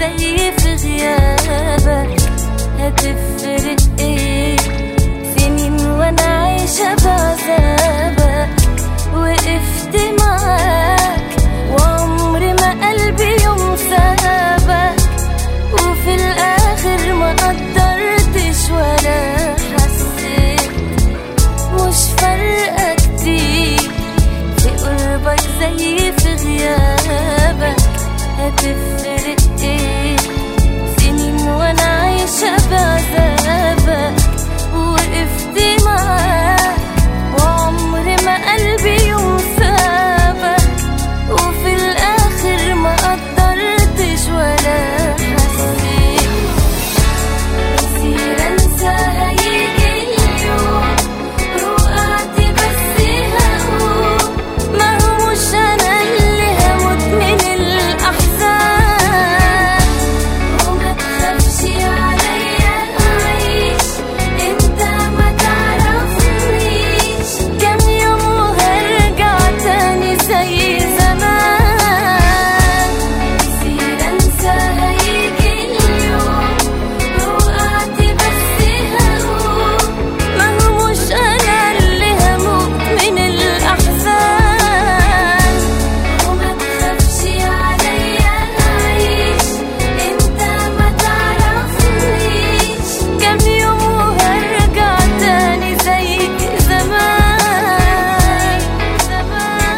زي في غيابك هتفرق ايه سنين وانا عايشة بعذابك وقفت معاك وعمري ما قلبي يوم سابك وفي الاخر ما قدرتش ولا حسيت مش فارقة كتير في قربك زي في غيابك هتفرق ايه سنين وانا عايشة بعذابك وقفت معاك وعمري ما قلبي يوم سابك وفي الاخر ما قدرتش ولا حسيت كتير انسى هيجي اليوم وقعت بس هقوم ما هو مش انا اللي هموت من الاحزان وما تخافش عليا اعيش انت ما تعرفنيش كم يوم وهرجع تاني زي زمان كتير انسى هيجي اليوم وقعت بس هقوم ما هو مش انا اللي هموت من الاحزان وما تخافش عليا اعيش انت ما تعرفنيش كم يوم وهرجع تاني زي زمان زمان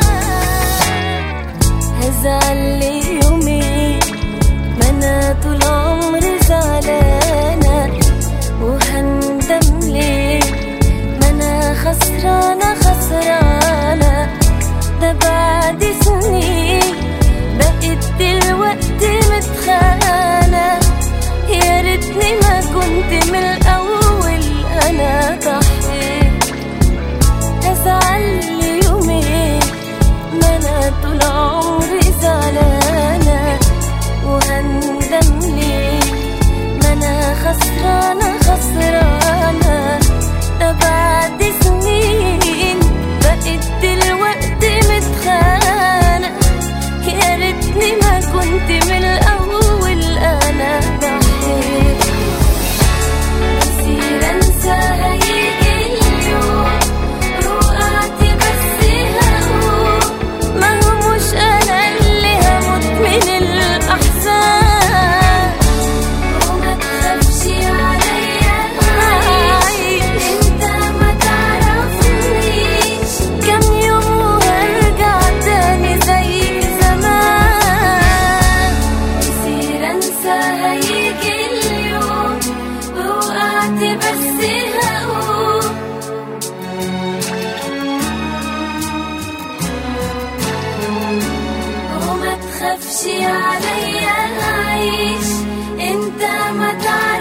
هزعل لي يومين ما انا طول عمري زعلانه وهندم ليه ما انا خسرانه خسرانه ده بعد سنين بقيت دلوقتي متخانه يا ريتني ما كنت من الاول انا ضحيت هزعل لي يومين ما انا طول عمري زعلانه وهندم ليه ما انا خسرانه خسرانه ده بعد سنين بقيت دلوقتي متخانه يا ريتني ما كنت من الاول انا ضحيت كتير انسى هيجي اليوم وقعت بس هقوم ما هو مش انا اللي هموت من الاحزان وما تخافش عليا اعيش انت ما تعرفنيش كم يوم وهرجع تاني زي زمان كتير انسى هيجي اليوم وقعت بس هقوم وما تخافش عليا اعيش انت ما تعرفنيش